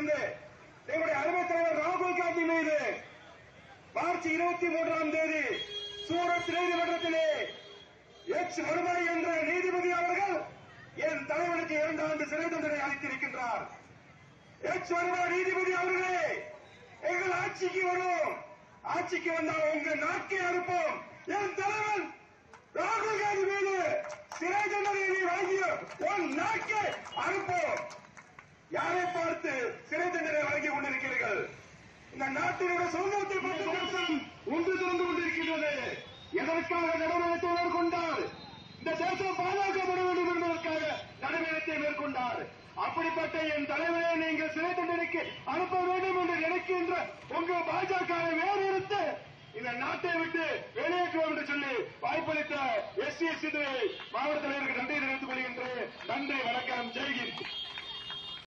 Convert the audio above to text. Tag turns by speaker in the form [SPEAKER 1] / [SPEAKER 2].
[SPEAKER 1] இருந்து எங்களுடைய அருமை தலைவர் ராகுல் காந்தி மீது மார்ச் இருபத்தி மூன்றாம் தேதி சூரத் நீதிமன்றத்திலே எச் வருமாய் என்ற நீதிபதி அவர்கள் என் தலைவனுக்கு இரண்டு ஆண்டு சிறை தண்டனை அளித்திருக்கின்றார் எச் வருமா நீதிபதி அவர்களே எங்கள் ஆட்சிக்கு வருவோம் ஆட்சிக்கு வந்தால் உங்க நாக்கை அனுப்போம் என் தலைவன் ராகுல் காந்தி மீது சிறை தண்டனை வாங்கிய உன் நாக்கை அனுப்போம் யாரை பார்த்து சிறை தண்டனை வழங்கி கொண்டிருக்கிறீர்கள் இந்த நாட்டினுடைய சுதந்திரத்தை பற்றி தேசம் ஒன்று திறந்து கொண்டிருக்கின்றது எதற்காக நடவடிக்கை மேற்கொண்டார் இந்த தேசம் பாதுகாக்கப்பட வேண்டும் என்பதற்காக நடவடிக்கை மேற்கொண்டார் அப்படிப்பட்ட என் தலைவரை நீங்கள் சிறை தண்டனைக்கு அனுப்ப வேண்டும் என்று நினைக்கின்ற உங்க பாஜகவை வேறெடுத்து இந்த நாட்டை விட்டு வெளியேற்றுவோம் என்று சொல்லி வாய்ப்பளித்த எஸ் சி மாவட்ட தலைவருக்கு நன்றி தெரிவித்துக் கொள்கின்றேன் நன்றி வணக்கம் ஜெய்ஹிந்த்